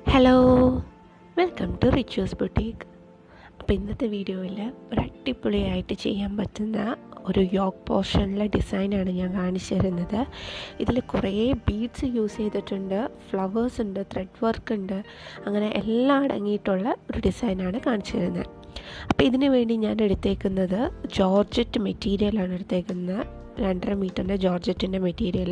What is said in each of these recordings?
hello welcome to റിച്വസ് boutique അപ്പോൾ ഇന്നത്തെ വീഡിയോയിൽ ഒരു അടിപൊളിയായിട്ട് ചെയ്യാൻ പറ്റുന്ന ഒരു യോഗ് പോർഷനിലെ ഡിസൈനാണ് ഞാൻ കാണിച്ചു തരുന്നത് ഇതിൽ കുറേ ബീഡ്സ് യൂസ് ചെയ്തിട്ടുണ്ട് ഫ്ലവേഴ്സ് ഉണ്ട് ത്രെഡ് വർക്ക് ഉണ്ട് അങ്ങനെ എല്ലാം അടങ്ങിയിട്ടുള്ള ഒരു ഡിസൈനാണ് കാണിച്ചു തരുന്നത് അപ്പോൾ ഇതിന് വേണ്ടി ഞാൻ എടുത്തേക്കുന്നത് ജോർജറ്റ് മെറ്റീരിയലാണ് എടുത്തേക്കുന്നത് രണ്ടര മീറ്ററിൻ്റെ ജോർജറ്റിൻ്റെ മെറ്റീരിയൽ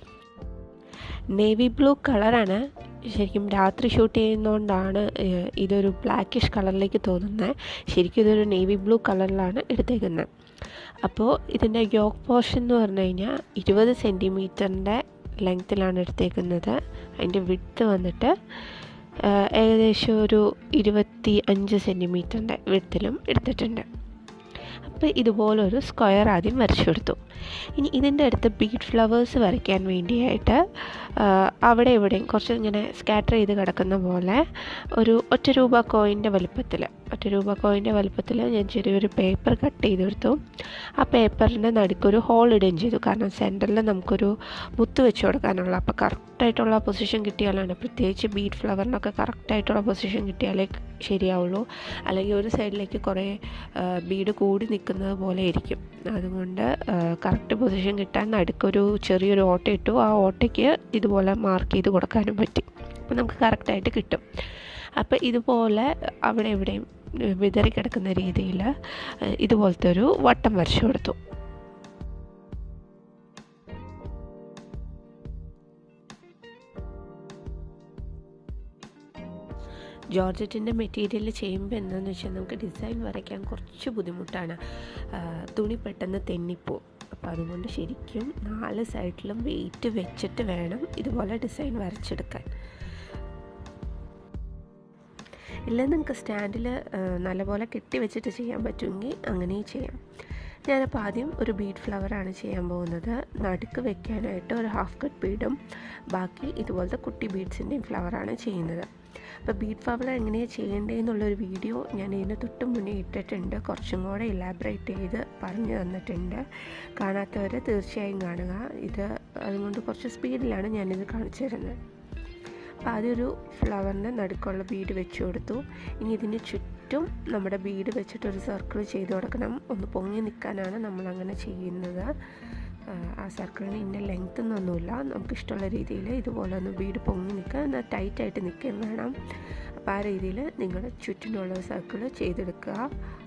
നേവി ബ്ലൂ കളറാണ് ശരിക്കും രാത്രി ഷൂട്ട് ചെയ്യുന്നതുകൊണ്ടാണ് ഇതൊരു ബ്ലാക്കിഷ് കളറിലേക്ക് തോന്നുന്നത് ശരിക്കും ഇതൊരു നേവി ബ്ലൂ കളറിലാണ് എടുത്തേക്കുന്നത് അപ്പോൾ ഇതിൻ്റെ യോഗ് പോർഷൻ എന്ന് പറഞ്ഞു കഴിഞ്ഞാൽ ഇരുപത് സെൻറ്റിമീറ്ററിൻ്റെ ലെങ്ത്തിലാണ് എടുത്തേക്കുന്നത് അതിൻ്റെ വിഡ്ത്ത് വന്നിട്ട് ഏകദേശം ഒരു ഇരുപത്തി അഞ്ച് സെൻറ്റിമീറ്ററിൻ്റെ വിഡ്ത്തിലും എടുത്തിട്ടുണ്ട് അപ്പോൾ ഇതുപോലൊരു സ്ക്വയർ ആദ്യം വരച്ചു കൊടുത്തു ഇനി ഇതിൻ്റെ അടുത്ത് ബീഡ് ഫ്ലവേഴ്സ് വരയ്ക്കാൻ വേണ്ടിയായിട്ട് അവിടെ ഇവിടെയും കുറച്ച് ഇങ്ങനെ സ്കാറ്റർ ചെയ്ത് കിടക്കുന്ന പോലെ ഒരു ഒറ്റ രൂപ കോയിൻ്റെ വലുപ്പത്തിൽ ഒറ്റ രൂപ കോയിൻ്റെ വലുപ്പത്തിൽ ഞാൻ ചെറിയൊരു പേപ്പർ കട്ട് ചെയ്തെടുത്തു ആ പേപ്പറിൻ്റെ നടുക്കൊരു ഹോൾ ഇടുകയും ചെയ്തു കാരണം സെൻറ്ററിൽ നമുക്കൊരു മുത്ത് വെച്ച് കൊടുക്കാനുള്ള അപ്പോൾ കറക്റ്റായിട്ടുള്ള പൊസിഷൻ കിട്ടിയാലാണ് പ്രത്യേകിച്ച് ബീഡ് ഫ്ലവറിനൊക്കെ കറക്റ്റായിട്ടുള്ള പൊസിഷൻ കിട്ടിയാലേ ശരിയാവുള്ളൂ അല്ലെങ്കിൽ ഒരു സൈഡിലേക്ക് കുറേ ബീഡ് കൂടി നിൽക്കുന്നത് പോലെ ഇരിക്കും അതുകൊണ്ട് കറക്റ്റ് പൊസിഷൻ കിട്ടാൻ നടുക്കൊരു ചെറിയൊരു ഓട്ട ഇട്ടു ആ ഓട്ടയ്ക്ക് ഇതുപോലെ മാർക്ക് ചെയ്ത് കൊടുക്കാനും പറ്റും അപ്പോൾ നമുക്ക് കറക്റ്റായിട്ട് കിട്ടും അപ്പോൾ ഇതുപോലെ അവിടെ എവിടെയും വിതറി കിടക്കുന്ന രീതിയിൽ ഇതുപോലത്തെ ഒരു വട്ടം വരച്ചു കൊടുത്തു ജോർജറ്റിൻ്റെ മെറ്റീരിയൽ ചെയ്യുമ്പോൾ എന്താണെന്ന് വെച്ചാൽ നമുക്ക് ഡിസൈൻ വരയ്ക്കാൻ കുറച്ച് ബുദ്ധിമുട്ടാണ് തുണി പെട്ടെന്ന് തെന്നിപ്പോവും അപ്പോൾ അതുകൊണ്ട് ശരിക്കും നാല് സൈഡിലും വെയിറ്റ് വെച്ചിട്ട് വേണം ഇതുപോലെ ഡിസൈൻ വരച്ചെടുക്കാൻ ഇല്ല നിങ്ങൾക്ക് സ്റ്റാൻഡിൽ നല്ലപോലെ കെട്ടി വെച്ചിട്ട് ചെയ്യാൻ പറ്റുമെങ്കിൽ അങ്ങനെയും ചെയ്യാം ഞാനപ്പോൾ ആദ്യം ഒരു ബീഡ് ഫ്ലവറാണ് ചെയ്യാൻ പോകുന്നത് നടുക്ക് വെക്കാനായിട്ട് ഒരു ഹാഫ് കട്ട് ബീഡും ബാക്കി ഇതുപോലത്തെ കുട്ടി ബീഡ്സിൻ്റെയും ഫ്ലവറാണ് ചെയ്യുന്നത് അപ്പോൾ ബീഡ് ഫ്ലവർ എങ്ങനെയാണ് ചെയ്യേണ്ടതെന്നുള്ളൊരു വീഡിയോ ഞാൻ ഇതിന് തൊട്ട് മുന്നേ ഇട്ടിട്ടുണ്ട് കുറച്ചും കൂടെ ഇലാബറേറ്റ് ചെയ്ത് പറഞ്ഞു തന്നിട്ടുണ്ട് കാണാത്തവർ തീർച്ചയായും കാണുക ഇത് അതുകൊണ്ട് കുറച്ച് സ്പീഡിലാണ് ഞാനിത് കാണിച്ചു തരുന്നത് അപ്പോൾ ആദ്യം ഒരു ഫ്ലവറിന് നടുക്കുള്ള ബീഡ് വെച്ച് കൊടുത്തു ഇനി ഇതിന് ചുറ്റും നമ്മുടെ ബീഡ് വെച്ചിട്ട് ഒരു സർക്കിൾ ചെയ്ത് കൊടുക്കണം ഒന്ന് പൊങ്ങി നിൽക്കാനാണ് നമ്മളങ്ങനെ ചെയ്യുന്നത് ആ സർക്കിളിന് ഇന്ന ലെങ്ത് എന്നൊന്നുമില്ല നമുക്ക് ഇഷ്ടമുള്ള രീതിയിൽ ഇതുപോലെ ഒന്ന് ബീഡ് പൊങ്ങി നിൽക്കുക എന്നാൽ ടൈറ്റായിട്ട് നിൽക്കുകയും വേണം അപ്പോൾ ആ രീതിയിൽ നിങ്ങൾ ചുറ്റിനുള്ള സർക്കിൾ ചെയ്തെടുക്കുക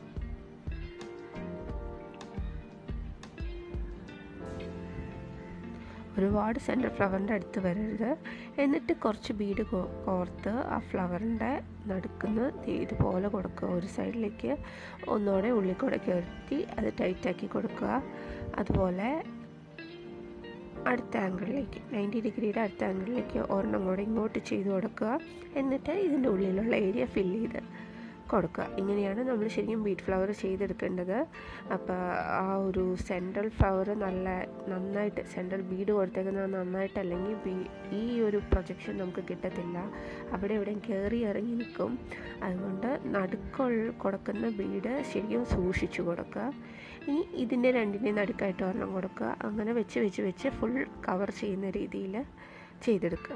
ഒരുപാട് സെൻറ്റർ ഫ്ലവറിൻ്റെ അടുത്ത് വരരുത് എന്നിട്ട് കുറച്ച് ബീഡ് കോർത്ത് ആ ഫ്ലവറിൻ്റെ നടുക്കുന്ന് ഇതുപോലെ കൊടുക്കുക ഒരു സൈഡിലേക്ക് ഒന്നുകൂടെ ഉള്ളിൽ കൂടെ കയറ്റി അത് ടൈറ്റാക്കി കൊടുക്കുക അതുപോലെ അടുത്ത ആംഗിളിലേക്ക് നയൻറ്റി ഡിഗ്രിയുടെ അടുത്ത ആംഗിളിലേക്ക് ഒരെണ്ണം കൂടെ ഇങ്ങോട്ട് ചെയ്ത് കൊടുക്കുക എന്നിട്ട് ഇതിൻ്റെ ഉള്ളിലുള്ള ഏരിയ ഫില്ല് ചെയ്ത് കൊടുക്കുക ഇങ്ങനെയാണ് നമ്മൾ ശരിക്കും ബീഡ് ഫ്ലവർ ചെയ്തെടുക്കേണ്ടത് അപ്പോൾ ആ ഒരു സെൻട്രൽ ഫ്ലവർ നല്ല നന്നായിട്ട് സെൻട്രൽ ബീഡ് കൊടുത്തേക്കുന്നത് നന്നായിട്ട് അല്ലെങ്കിൽ ബീ ഈ ഒരു പ്രൊജക്ഷൻ നമുക്ക് കിട്ടത്തില്ല അവിടെ എവിടെയും കയറി ഇറങ്ങി നിൽക്കും അതുകൊണ്ട് നടുക്കുൾ കൊടുക്കുന്ന ബീഡ് ശരിക്കും സൂക്ഷിച്ചു കൊടുക്കുക ഇനി ഇതിൻ്റെ രണ്ടിൻ്റെയും നടുക്കായിട്ട് ഒരെണ്ണം കൊടുക്കുക അങ്ങനെ വെച്ച് വെച്ച് വെച്ച് ഫുൾ കവർ ചെയ്യുന്ന രീതിയിൽ ചെയ്തെടുക്കുക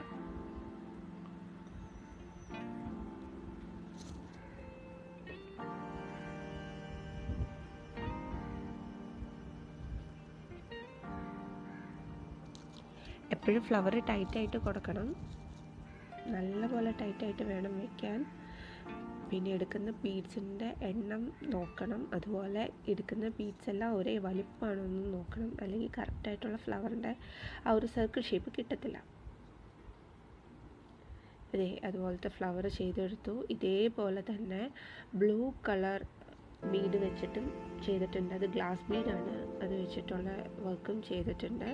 എപ്പോഴും ഫ്ലവർ ടൈറ്റായിട്ട് കൊടുക്കണം നല്ലപോലെ ടൈറ്റായിട്ട് വേണം വയ്ക്കാൻ പിന്നെ എടുക്കുന്ന ബീഡ്സിൻ്റെ എണ്ണം നോക്കണം അതുപോലെ എടുക്കുന്ന ബീഡ്സ് എല്ലാം ഒരേ വലിപ്പമാണോ എന്ന് നോക്കണം അല്ലെങ്കിൽ കറക്റ്റായിട്ടുള്ള ഫ്ലവറിൻ്റെ ആ ഒരു സർക്കിൾ ഷേപ്പ് കിട്ടത്തില്ല ഇതേ അതുപോലത്തെ ഫ്ലവർ ചെയ്തെടുത്തു ഇതേപോലെ തന്നെ ബ്ലൂ കളർ ബീഡ് വെച്ചിട്ടും ചെയ്തിട്ടുണ്ട് അത് ഗ്ലാസ് ബീഡാണ് അത് വെച്ചിട്ടുള്ള വർക്കും ചെയ്തിട്ടുണ്ട്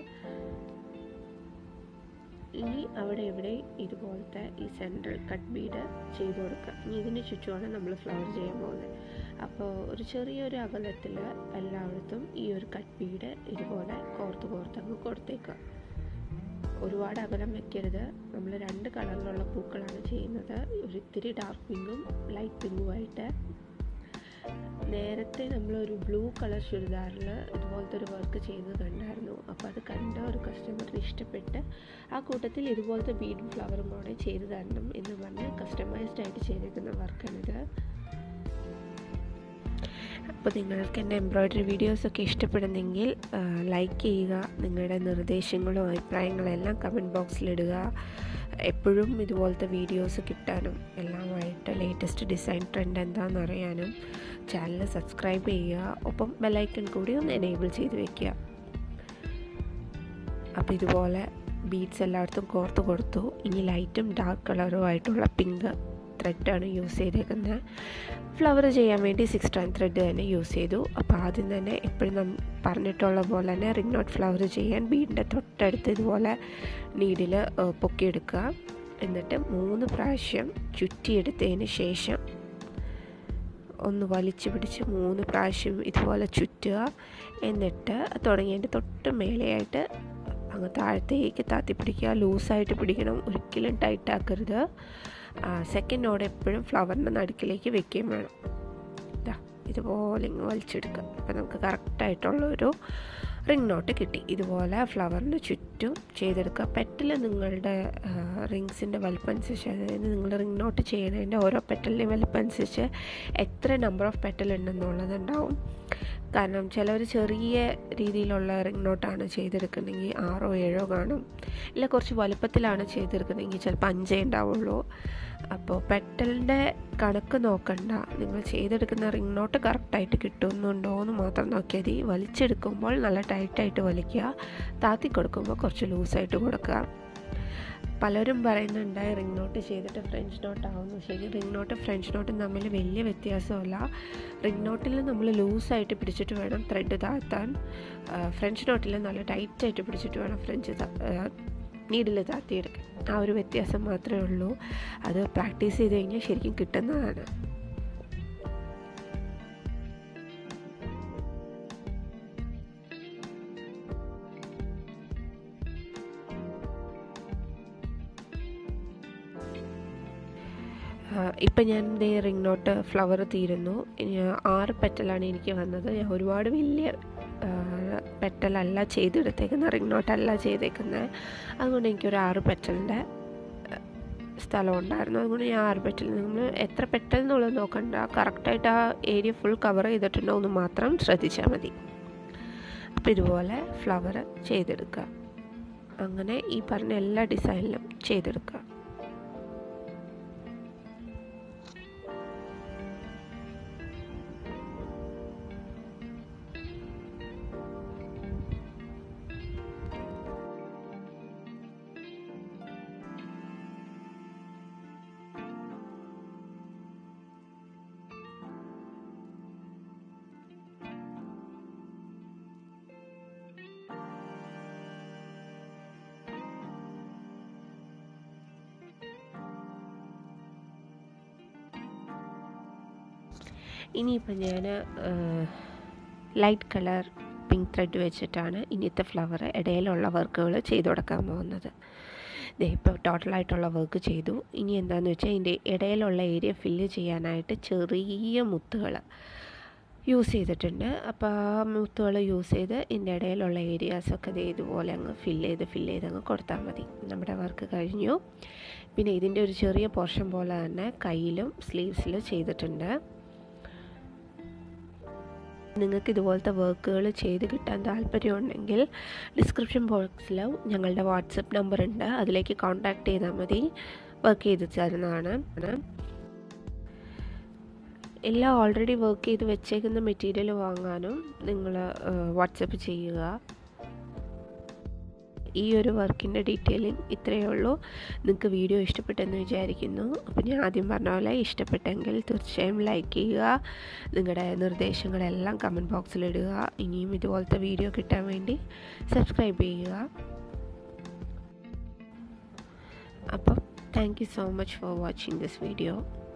ഇനി അവിടെ ഇവിടെ ഇതുപോലത്തെ ഈ സെൻട്രൽ കട്ട് ബീഡ് ചെയ്ത് കൊടുക്കുക ഇനി ഇതിന് ചുറ്റുമാണ് നമ്മൾ ഫ്ലവർ ചെയ്യാൻ പോകുന്നത് അപ്പോൾ ഒരു ചെറിയൊരു അകലത്തിൽ എല്ലായിടത്തും ഈ ഒരു കട്ട് ബീഡ് ഇതുപോലെ കോർത്ത് കോർത്ത് അങ്ങ് കൊടുത്തേക്കുക ഒരുപാട് അകലം വെക്കരുത് നമ്മൾ രണ്ട് കളറിലുള്ള പൂക്കളാണ് ചെയ്യുന്നത് ഒരു ഇത്തിരി ഡാർക്ക് പിങ്കും ലൈറ്റ് പിങ്കുമായിട്ട് നേരത്തെ നമ്മളൊരു ബ്ലൂ കളർ ചുരിദാറിൽ ഇതുപോലത്തെ ഒരു വർക്ക് ചെയ്ത് കണ്ടായിരുന്നു അപ്പോൾ അത് കണ്ട ഒരു കസ്റ്റമറിന് ഇഷ്ടപ്പെട്ട് ആ കൂട്ടത്തിൽ ഇതുപോലത്തെ ബീഡും ഫ്ലവറും കൂടെ ചെയ്ത് തരണം എന്ന് പറഞ്ഞ് കസ്റ്റമൈസ്ഡ് ആയിട്ട് ചെയ്തേക്കുന്ന വർക്കാണിത് അപ്പോൾ നിങ്ങൾക്ക് എൻ്റെ എംബ്രോയ്ഡറി വീഡിയോസൊക്കെ ഇഷ്ടപ്പെടുന്നെങ്കിൽ ലൈക്ക് ചെയ്യുക നിങ്ങളുടെ നിർദ്ദേശങ്ങളും അഭിപ്രായങ്ങളും എല്ലാം കമൻറ്റ് ബോക്സിലിടുക എപ്പോഴും ഇതുപോലത്തെ വീഡിയോസ് കിട്ടാനും എല്ലാമായിട്ട് ലേറ്റസ്റ്റ് ഡിസൈൻ ട്രെൻഡ് എന്താണെന്ന് അറിയാനും ചാനൽ സബ്സ്ക്രൈബ് ചെയ്യുക ഒപ്പം ബെല്ലൈക്കൺ കൂടി ഒന്ന് എനേബിൾ ചെയ്ത് വെക്കുക അപ്പോൾ ഇതുപോലെ ബീഡ്സ് എല്ലായിടത്തും കോർത്ത് കൊടുത്തു ഇനി ലൈറ്റും ഡാർക്ക് കളറും ആയിട്ടുള്ള പിങ്ക് ത്രെഡാണ് യൂസ് ചെയ്തേക്കുന്നത് ഫ്ലവർ ചെയ്യാൻ വേണ്ടി സിക്സ് സ്ട്രാൻഡ് ത്രെഡ് തന്നെ യൂസ് ചെയ്തു അപ്പോൾ ആദ്യം തന്നെ എപ്പോഴും നം പറഞ്ഞിട്ടുള്ള പോലെ തന്നെ റിംഗ് നോട്ട് ഫ്ലവർ ചെയ്യാൻ ബീഡിൻ്റെ തൊട്ടടുത്ത് ഇതുപോലെ നീഡിൽ പൊക്കിയെടുക്കുക എന്നിട്ട് മൂന്ന് പ്രാവശ്യം ചുറ്റിയെടുത്തതിന് ശേഷം ഒന്ന് വലിച്ചു പിടിച്ച് മൂന്ന് പ്രാവശ്യം ഇതുപോലെ ചുറ്റുക എന്നിട്ട് തുടങ്ങിയതിൻ്റെ തൊട്ട് മേലെയായിട്ട് അങ്ങ് താഴത്തേക്ക് താത്തി പിടിക്കുക ലൂസായിട്ട് പിടിക്കണം ഒരിക്കലും ടൈറ്റ് ആക്കരുത് സെക്കൻഡ് നോഡ് എപ്പോഴും ഫ്ലവറിൻ്റെ നടുക്കിലേക്ക് വെക്കുകയും വേണം ഇതാ ഇതുപോലെ ഇങ്ങ് വലിച്ചെടുക്കുക അപ്പോൾ നമുക്ക് കറക്റ്റായിട്ടുള്ളൊരു റിംഗ് നോട്ട് കിട്ടി ഇതുപോലെ ഫ്ലവറിന് ചുറ്റും ചെയ്തെടുക്കുക പെറ്റൽ നിങ്ങളുടെ റിങ്സിൻ്റെ വലിപ്പം അനുസരിച്ച് അതായത് നിങ്ങൾ റിംഗ് നോട്ട് ചെയ്യുന്നതിൻ്റെ ഓരോ പെറ്റലിൻ്റെയും വലിപ്പം അനുസരിച്ച് എത്ര നമ്പർ ഓഫ് പെറ്റൽ ഉണ്ടെന്നുള്ളതുണ്ടാവും കാരണം ചിലവർ ചെറിയ രീതിയിലുള്ള റിംഗ് നോട്ടാണ് ചെയ്തെടുക്കുന്നെങ്കിൽ ആറോ ഏഴോ കാണും ഇല്ല കുറച്ച് വലുപ്പത്തിലാണ് ചെയ്തെടുക്കുന്നതെങ്കിൽ ചിലപ്പോൾ അഞ്ചേ ഉണ്ടാവുള്ളൂ അപ്പോൾ പെറ്റലിൻ്റെ കണക്ക് നോക്കണ്ട നിങ്ങൾ ചെയ്തെടുക്കുന്ന റിംഗ് നോട്ട് കറക്റ്റായിട്ട് കിട്ടുന്നുണ്ടോ എന്ന് മാത്രം നോക്കിയാൽ മതി വലിച്ചെടുക്കുമ്പോൾ നല്ല ടൈറ്റായിട്ട് വലിക്കുക താത്തി കൊടുക്കുമ്പോൾ കുറച്ച് ലൂസായിട്ട് കൊടുക്കുക പലരും പറയുന്നുണ്ട് റിംഗ് നോട്ട് ചെയ്തിട്ട് ഫ്രഞ്ച് നോട്ട് ആവുന്നു ശരി റിംഗ് നോട്ട് ഫ്രഞ്ച് നോട്ടും തമ്മിൽ വലിയ വ്യത്യാസമല്ല റിംഗ് നോട്ടിൽ നമ്മൾ ലൂസായിട്ട് പിടിച്ചിട്ട് വേണം ത്രെഡ് താത്താൻ ഫ്രഞ്ച് നോട്ടിൽ നല്ല ടൈറ്റായിട്ട് പിടിച്ചിട്ട് വേണം ഫ്രഞ്ച് നീഡിൽ താത്തിയെടുക്കാൻ ആ ഒരു വ്യത്യാസം മാത്രമേ ഉള്ളൂ അത് പ്രാക്ടീസ് ചെയ്ത് കഴിഞ്ഞാൽ ശരിക്കും കിട്ടുന്നതാണ് ഇപ്പം ഞാൻ ദേ റിംഗ് നോട്ട് ഫ്ലവർ തീരുന്നു ആറ് പെറ്റലാണ് എനിക്ക് വന്നത് ഞാൻ ഒരുപാട് വലിയ പെറ്റലല്ല ചെയ്തെടുത്തേക്കുന്നത് റിംഗ് നോട്ടല്ല ചെയ്തേക്കുന്നത് അതുകൊണ്ട് എനിക്കൊരു ആറ് പെറ്റലിൻ്റെ സ്ഥലം ഉണ്ടായിരുന്നു അതുകൊണ്ട് ഞാൻ ആറ് പെറ്റൽ നമ്മൾ എത്ര പെറ്റൽ എന്നുള്ളത് നോക്കണ്ട കറക്റ്റായിട്ട് ആ ഏരിയ ഫുൾ കവർ ചെയ്തിട്ടുണ്ടോ എന്ന് മാത്രം ശ്രദ്ധിച്ചാൽ മതി അപ്പോൾ ഇതുപോലെ ഫ്ലവർ ചെയ്തെടുക്കുക അങ്ങനെ ഈ പറഞ്ഞ എല്ലാ ഡിസൈനിലും ചെയ്തെടുക്കുക ഇനിയിപ്പോൾ ഞാൻ ലൈറ്റ് കളർ പിങ്ക് ത്രെഡ് വെച്ചിട്ടാണ് ഇനിയത്തെ ഫ്ലവർ ഇടയിലുള്ള വർക്കുകൾ ചെയ്തു കൊടുക്കാൻ പോകുന്നത് ഇപ്പോൾ ടോട്ടലായിട്ടുള്ള വർക്ക് ചെയ്തു ഇനി എന്താണെന്ന് വെച്ചാൽ ഇതിൻ്റെ ഇടയിലുള്ള ഏരിയ ഫില്ല് ചെയ്യാനായിട്ട് ചെറിയ മുത്തുകൾ യൂസ് ചെയ്തിട്ടുണ്ട് അപ്പോൾ ആ മുത്തുകൾ യൂസ് ചെയ്ത് ഇതിൻ്റെ ഇടയിലുള്ള ഏരിയാസൊക്കെ ഇത് ഇതുപോലെ അങ്ങ് ഫില്ല് ചെയ്ത് ഫില്ല് ചെയ്ത് അങ്ങ് കൊടുത്താൽ മതി നമ്മുടെ വർക്ക് കഴിഞ്ഞു പിന്നെ ഇതിൻ്റെ ഒരു ചെറിയ പോർഷൻ പോലെ തന്നെ കയ്യിലും സ്ലീവ്സിലും ചെയ്തിട്ടുണ്ട് നിങ്ങൾക്ക് ഇതുപോലത്തെ വർക്കുകൾ ചെയ്ത് കിട്ടാൻ താല്പര്യമുണ്ടെങ്കിൽ ഡിസ്ക്രിപ്ഷൻ ബോക്സിൽ ഞങ്ങളുടെ വാട്സപ്പ് നമ്പർ ഉണ്ട് അതിലേക്ക് കോൺടാക്ട് ചെയ്താൽ മതി വർക്ക് ചെയ്ത് തരുന്നതാണ് എല്ലാം ഓൾറെഡി വർക്ക് ചെയ്ത് വെച്ചേക്കുന്ന മെറ്റീരിയൽ വാങ്ങാനും നിങ്ങൾ വാട്സപ്പ് ചെയ്യുക ഈ ഒരു വർക്കിൻ്റെ ഡീറ്റെയിലിംഗ് ഇത്രയേ ഉള്ളൂ നിങ്ങൾക്ക് വീഡിയോ ഇഷ്ടപ്പെട്ടെന്ന് വിചാരിക്കുന്നു അപ്പോൾ ഞാൻ ആദ്യം പറഞ്ഞ പോലെ ഇഷ്ടപ്പെട്ടെങ്കിൽ തീർച്ചയായും ലൈക്ക് ചെയ്യുക നിങ്ങളുടെ നിർദ്ദേശങ്ങളെല്ലാം കമൻറ്റ് ബോക്സിൽ ഇടുക ഇനിയും ഇതുപോലത്തെ വീഡിയോ കിട്ടാൻ വേണ്ടി സബ്സ്ക്രൈബ് ചെയ്യുക അപ്പം thank you so much for watching this video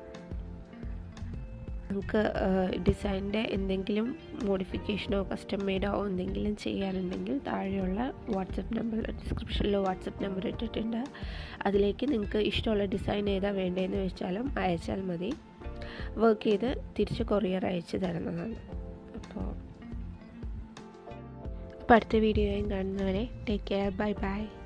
നമുക്ക് ഡിസൈനിൻ്റെ എന്തെങ്കിലും മോഡിഫിക്കേഷനോ കസ്റ്റം മെയ്ഡോ എന്തെങ്കിലും ചെയ്യാനുണ്ടെങ്കിൽ താഴെയുള്ള വാട്സപ്പ് നമ്പർ ഡിസ്ക്രിപ്ഷനിൽ വാട്സപ്പ് നമ്പർ ഇട്ടിട്ടുണ്ട് അതിലേക്ക് നിങ്ങൾക്ക് ഇഷ്ടമുള്ള ഡിസൈൻ ഏതാ വേണ്ടതെന്ന് വെച്ചാലും അയച്ചാൽ മതി വർക്ക് ചെയ്ത് തിരിച്ച് കൊറിയർ അയച്ച് തരുന്നതാണ് അപ്പോൾ അപ്പോൾ അടുത്ത വീഡിയോയും കാണുന്നവരെ ടേക്ക് കെയർ ബൈ ബൈ